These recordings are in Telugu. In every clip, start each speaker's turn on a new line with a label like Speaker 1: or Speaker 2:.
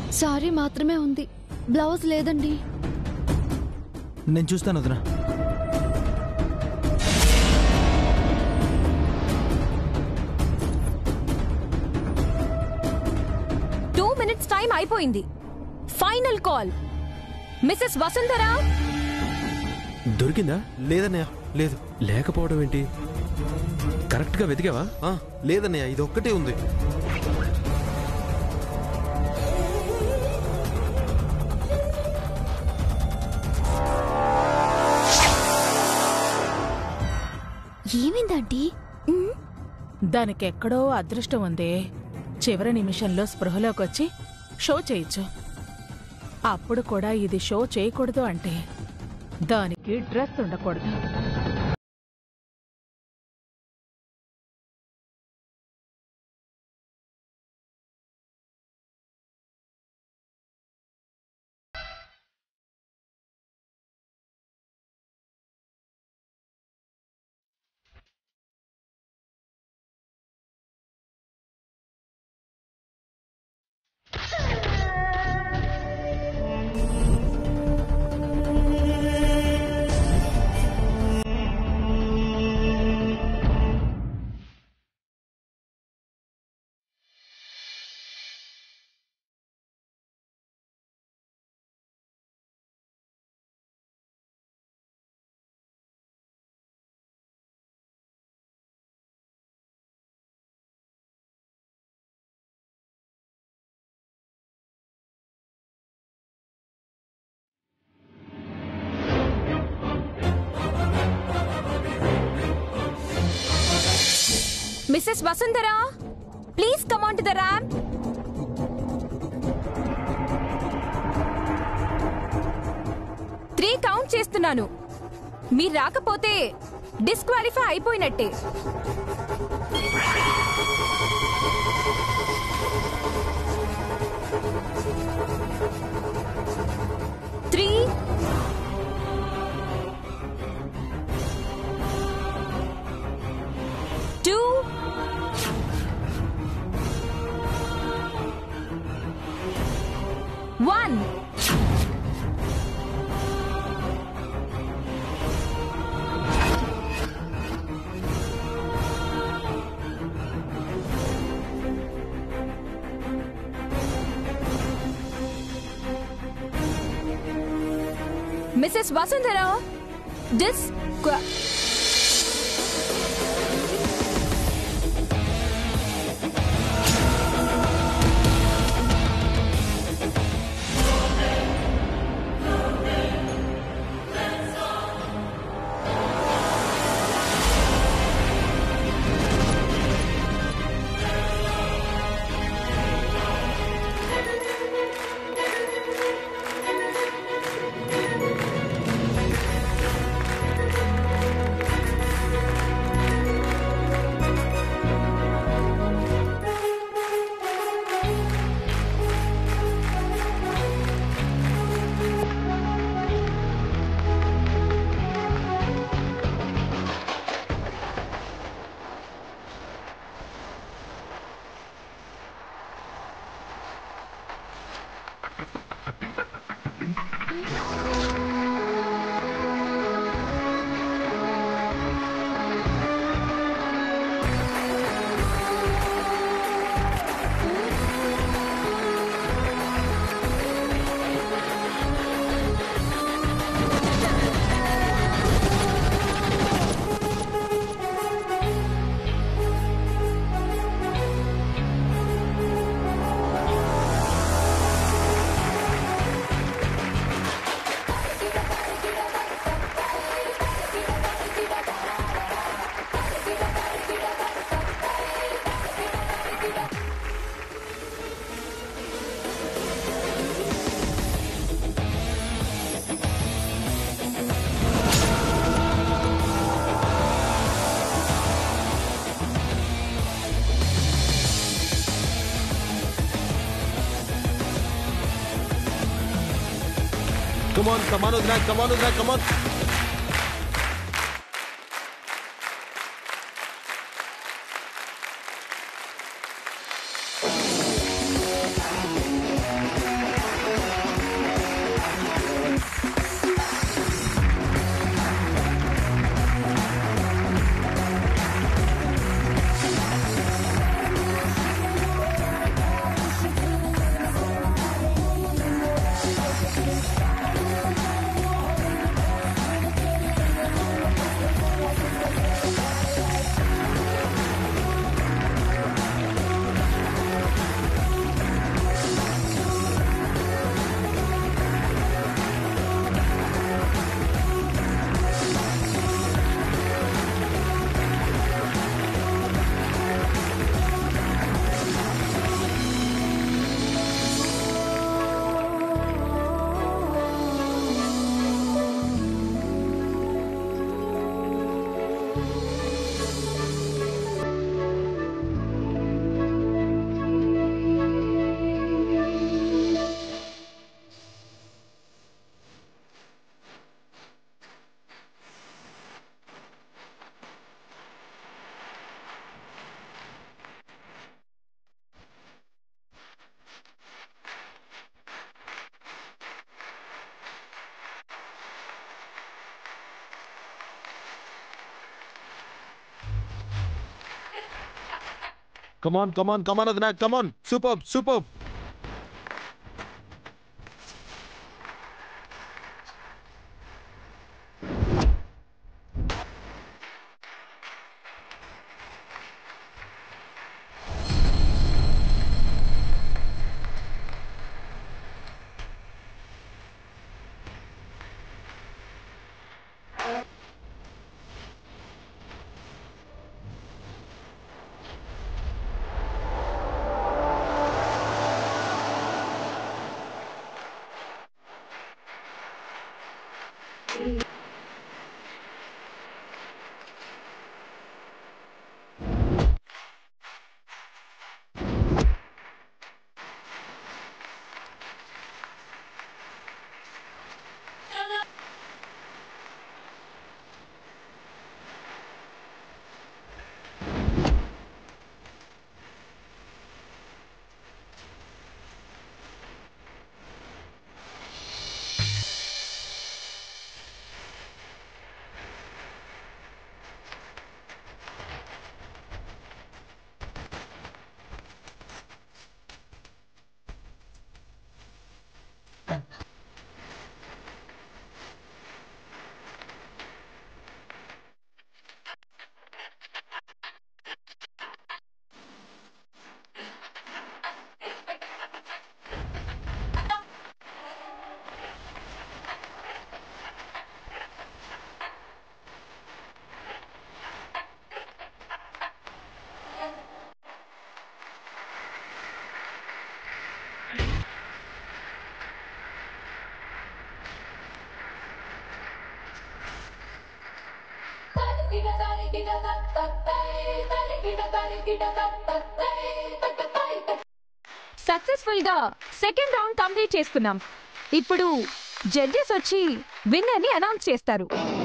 Speaker 1: సారీ మాత్రమే ఉంది బ్లౌజ్ లేదండి
Speaker 2: నేను చూస్తాను వదినా
Speaker 3: టూ మినిట్స్ టైం అయిపోయింది ఫైనల్ కాల్ మిస్సెస్ వసుంధరా
Speaker 4: దొరికిందా
Speaker 5: లేదన్నయ్య లేదు
Speaker 4: లేకపోవడం ఏంటి కరెక్ట్గా వెతికావా
Speaker 5: ఆ, లేదన్నయ్య ఇది ఒక్కటే ఉంది
Speaker 1: ఏమైందంటీ
Speaker 6: దానికెక్కడో అదృష్టం ఉంది చివరి నిమిషంలో స్పృహలోకి వచ్చి షో చేయొచ్చు అప్పుడు కూడా ఇది షో చేయకూడదు అంటే దానికి డ్రెస్ ఉండకూడదు
Speaker 3: Mrs Vasundhara please come on to the ramp three count చేస్తున్నాను మీరు రాకపోతే డిస్క్వాలిఫై అయిపోయినట్టే three two one Mrs Vasundhara డిస్
Speaker 5: కమాన్ కమాన్ వదినా కమాన్ వదినా కమాన్ కమాన్ కమాన్ కమాన్ వదినా కమాన్ సూపర్ సూపర్
Speaker 3: సక్సెస్ఫుల్ గా సెకండ్ రౌండ్ కంప్లీట్ చేసుకున్నాం ఇప్పుడు జడ్జెస్ వచ్చి విన్నర్ ని అనౌన్స్ చేస్తారు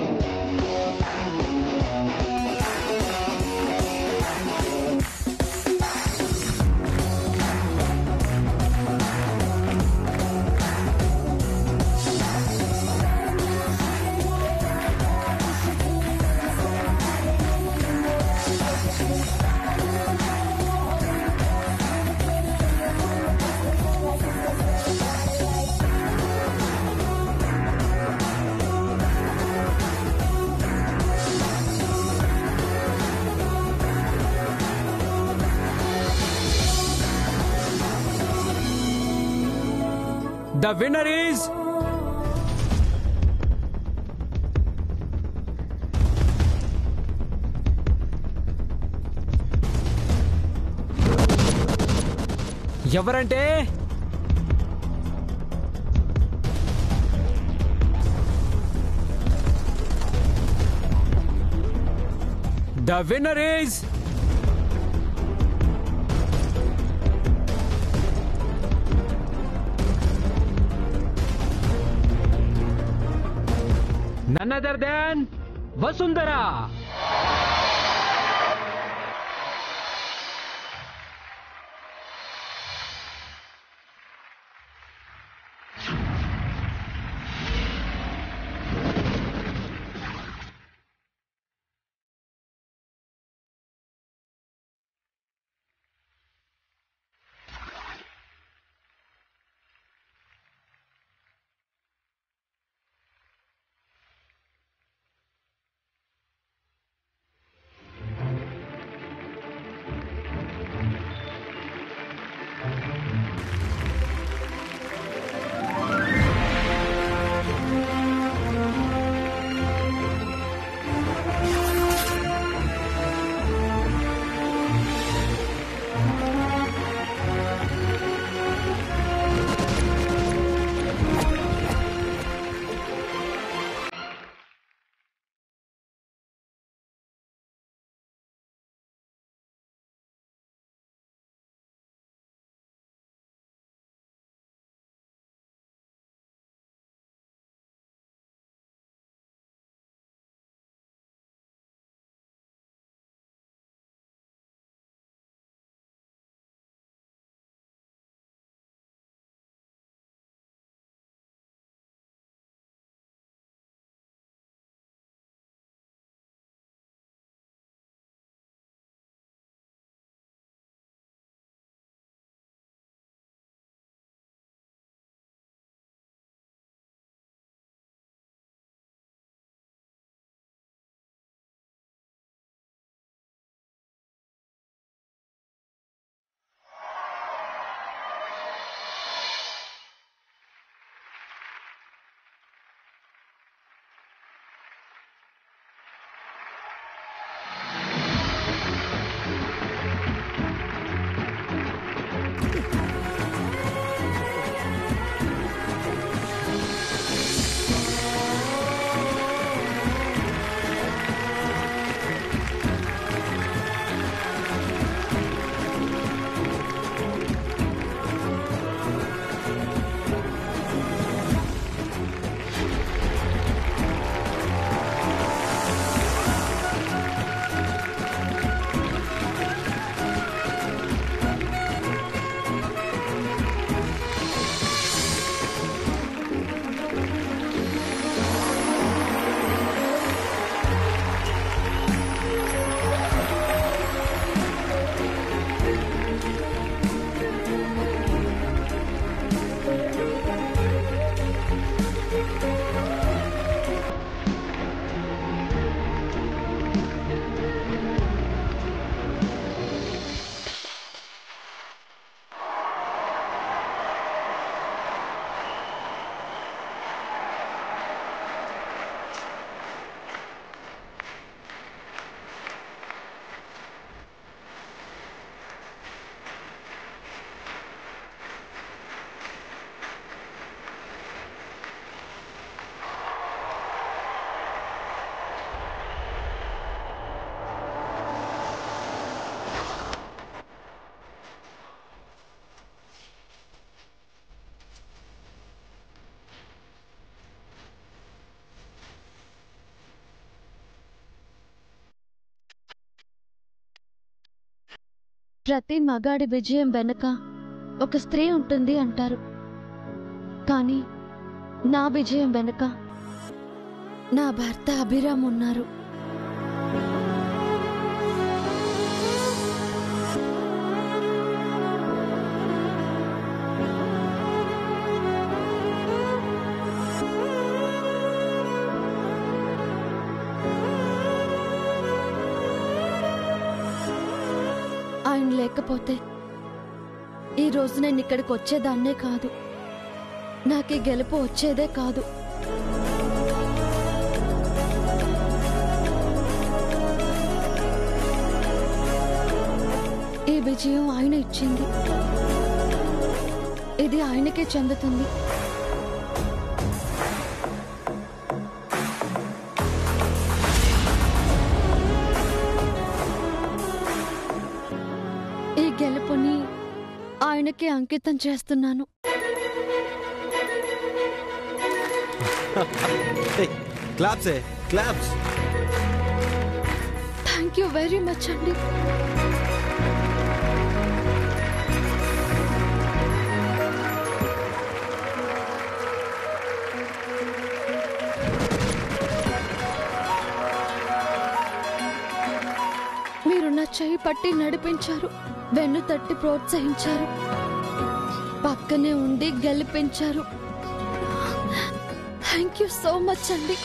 Speaker 7: The winner is. ఎవరంటే the winner is none other than Vasundhara.
Speaker 1: ప్రతి మగాడి విజయం వెనుక ఒక స్త్రీ ఉంటుంది అంటారు కానీ నా విజయం వెనుక నా భర్త అభిరామ్ ఉన్నారు ఆయన లేకపోతే ఈ రోజు నేను ఇక్కడికి వచ్చేదాన్నే కాదు నాకు ఈ గెలుపు వచ్చేదే కాదు ఈ విజయం ఆయన ఇచ్చింది ఇది ఆయనకే చెందుతుంది ఈ గెలుపుని ఆయనకే అంకితం చేస్తున్నాను
Speaker 2: క్లాప్సే claps
Speaker 1: thank you very much అండి మీరు నా చెయ్యి పట్టి నడిపించారు వెన్ను తట్టి ప్రోత్సహించారు పక్కనే ఉండి గెలిపించారు థ్యాంక్ యూ సో మచ్ అండి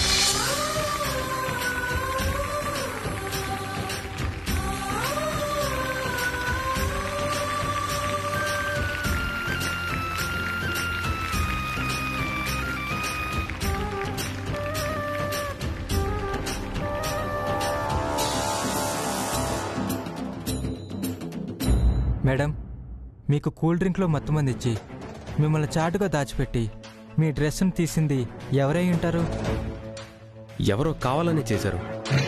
Speaker 8: మేడం మీకు కూల్ డ్రింక్లో మత్తు మంది ఇచ్చి మిమ్మల్ని చాటుగా దాచిపెట్టి మీ డ్రెస్సును తీసింది ఎవరై ఉంటారు
Speaker 4: ఎవరో కావాలని చేశారు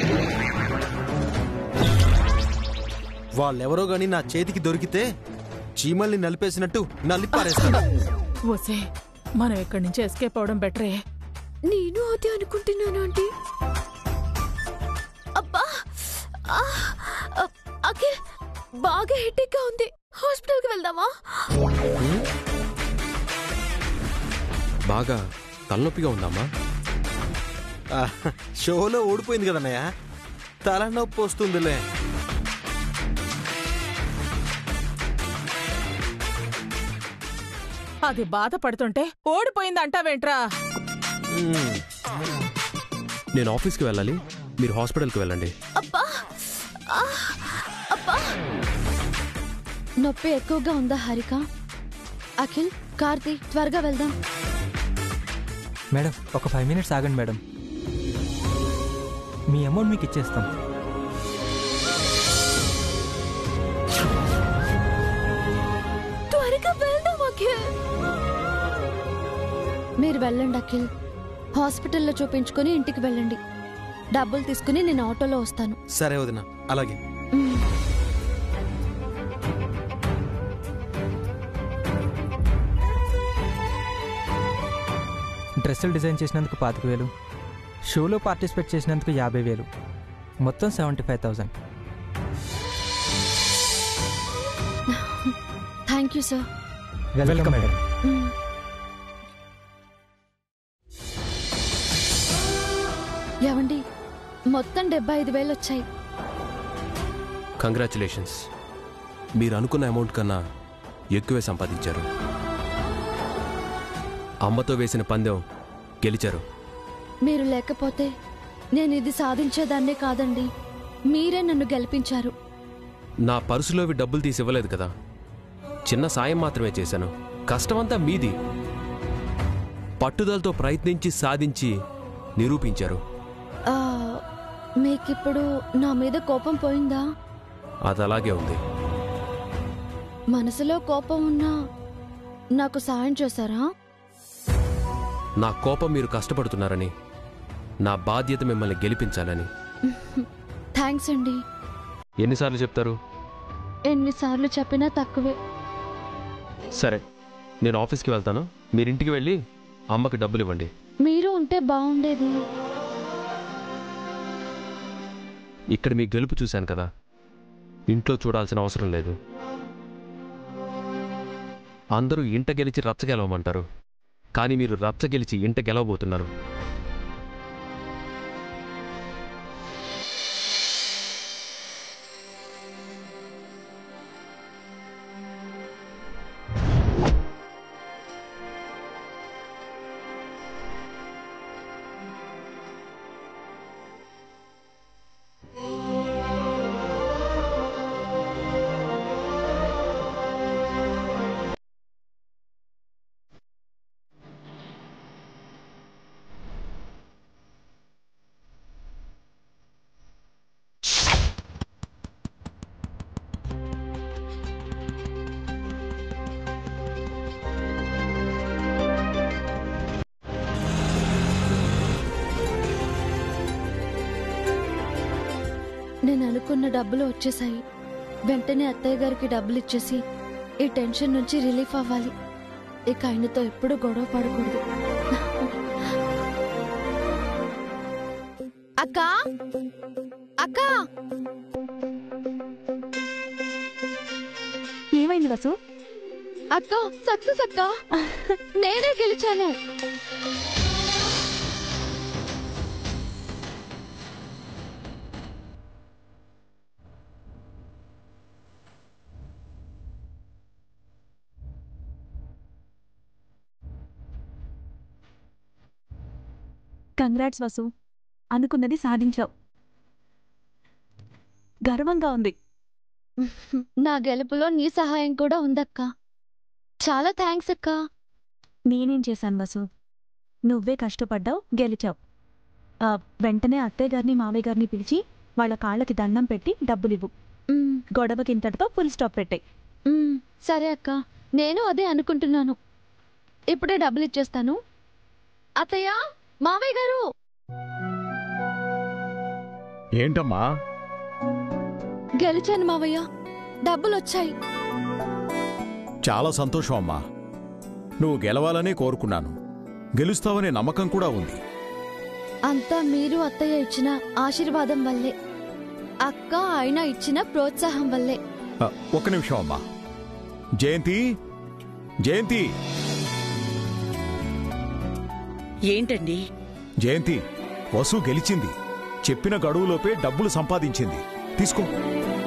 Speaker 2: వాళ్ళెవరో గాని నా చేతికి దొరికితే చీమల్ని నలిపేసినట్టు నలిపారేస్తాను
Speaker 6: ఓసే మనం ఇక్కడి నుంచి ఎస్కేప్ అవడం బెటరే
Speaker 1: నేను అదే అనుకుంటున్నాను ఆంటీ అబ్బా ఆ, ఆ, అఖిల్ బాగా హెడేక్ గా ఉంది హాస్పిటల్ కి వెళ్దామా
Speaker 4: బాగా తలనొప్పిగా ఉందమ్మా
Speaker 2: ఆ, షోలో ఓడిపోయింది కదన్నయ్య తలనొప్పి వస్తుందిలే
Speaker 6: అది బాధపడుతుంటే ఓడిపోయిందంటావేంట్రా
Speaker 2: మ్మ్.
Speaker 4: నేను ఆఫీస్కి వెళ్ళాలి మీరు హాస్పిటల్కి వెళ్ళండి
Speaker 1: అబ్బా ఆ, అబ్బా నొప్పి ఎక్కువగా ఉందా హారిక అఖిల్ కార్తీ త్వరగా వెళ్దాం
Speaker 8: మేడం ఒక ఫైవ్ మినిట్స్ ఆగండి మేడం మీ అమౌంట్ మీకు ఇచ్చేస్తాం
Speaker 1: త్వరగా వెళ్దాం అఖిల్ మీరు వెళ్ళండి అఖిల్ హాస్పిటల్లో చూపించుకొని ఇంటికి వెళ్ళండి డబ్బులు తీసుకుని నేను ఆటోలో వస్తాను
Speaker 2: సరే వదిన అలాగే
Speaker 1: మ్మ్.
Speaker 8: డ్రెస్సులు డిజైన్ చేసినందుకు పాతిక వేలు షోలో పార్టిసిపేట్ చేసినందుకు యాభై వేలు మొత్తం seventy five thousand
Speaker 1: thank you sir
Speaker 8: welcome madam
Speaker 1: hmm. ఏవండి మొత్తం డెబ్బై ఐదు వేలు వచ్చాయి
Speaker 4: కంగ్రాచులేషన్స్ మీరు అనుకున్న అమౌంట్ కన్నా ఎక్కువే సంపాదించారు అమ్మతో వేసిన పందెం గెలిచారు
Speaker 1: మీరు లేకపోతే నేను ఇది సాధించేదాన్నే కాదండి మీరే నన్ను గెలిపించారు
Speaker 4: నా పర్సులోవి డబ్బులు తీసి ఇవ్వలేదు కదా చిన్న సాయం మాత్రమే చేశాను కష్టమంతా మీది పట్టుదలతో ప్రయత్నించి సాధించి నిరూపించారు
Speaker 1: ఆ, మీకిప్పుడు నా మీద కోపం పోయిందా
Speaker 4: అది అలాగే ఉంది
Speaker 1: మనసులో కోపం ఉన్నా నాకు సాయం చేశారా
Speaker 4: నా కోపం మీరు కష్టపడుతున్నారని నా బాధ్యత మిమ్మల్ని గెలిపించాలని
Speaker 1: థ్యాంక్స్ అండి
Speaker 4: ఎన్నిసార్లు చెప్తారు
Speaker 1: ఎన్నిసార్లు చెప్పినా తక్కువే
Speaker 4: సరే నేను ఆఫీస్కి వెళ్తాను మీరు ఇంటికి వెళ్ళి అమ్మకి డబ్బులు ఇవ్వండి
Speaker 1: మీరు ఉంటే బాగుండేది
Speaker 4: ఇక్కడ మీ గెలుపు చూశాను కదా ఇంట్లో చూడాల్సిన అవసరం లేదు అందరూ ఇంట గెలిచి రచ్చ గెలవమంటారు కానీ మీరు రచ్చ గెలిచి ఇంట గెలవబోతున్నారు
Speaker 1: నేను అనుకున్న డబ్బులు వచ్చేసాయి వెంటనే అత్తయ్య గారికి డబ్బులు ఇచ్చేసి ఈ టెన్షన్ నుంచి రిలీఫ్ అవ్వాలి ఇక ఆయనతో ఎప్పుడు గొడవ పడకూడదు అక్క అక్క
Speaker 3: ఏమైంది వసు
Speaker 1: అక్క సక్సెస్ అక్క నేనే గెలిచాను
Speaker 3: కంగ్రాట్స్ వసు అనుకున్నది సాధించావు గర్వంగా ఉంది
Speaker 1: నా గెలుపులో నీ సహాయం కూడా ఉందక్క చాలా థ్యాంక్స్ అక్క
Speaker 3: నేనేం చేశాను వసు నువ్వే కష్టపడ్డావు గెలిచావు ఆ, వెంటనే అత్తయ్య గారిని మావయ్య గారిని పిలిచి వాళ్ళ కాళ్ళకి దండం పెట్టి డబ్బులివ్వు
Speaker 1: మ్,
Speaker 3: గొడవకి ఇంతటితో ఫుల్ స్టాప్ పెట్టాయి
Speaker 1: మ్, సరే అక్క నేను అదే అనుకుంటున్నాను ఇప్పుడే డబ్బులు ఇచ్చేస్తాను అత్తయ్య మావయ్య గారు
Speaker 5: ఏంటమ్మా
Speaker 1: గెలిచాను మావయ్య డబ్బులు వచ్చాయి
Speaker 5: చాలా సంతోషం అమ్మా నువ్వు గెలవాలనే కోరుకున్నాను గెలుస్తావనే నమ్మకం కూడా ఉంది
Speaker 1: అంతా మీరు అత్తయ్య ఇచ్చిన ఆశీర్వాదం వల్లే అక్క ఆయన ఇచ్చిన ప్రోత్సాహం వల్లే
Speaker 5: ఆ, ఒక్క నిమిషం అమ్మా జయంతి జయంతి
Speaker 9: ఏంటండి
Speaker 5: జయంతి వసు గెలిచింది చెప్పిన గడువులోపే డబ్బులు సంపాదించింది తీసుకో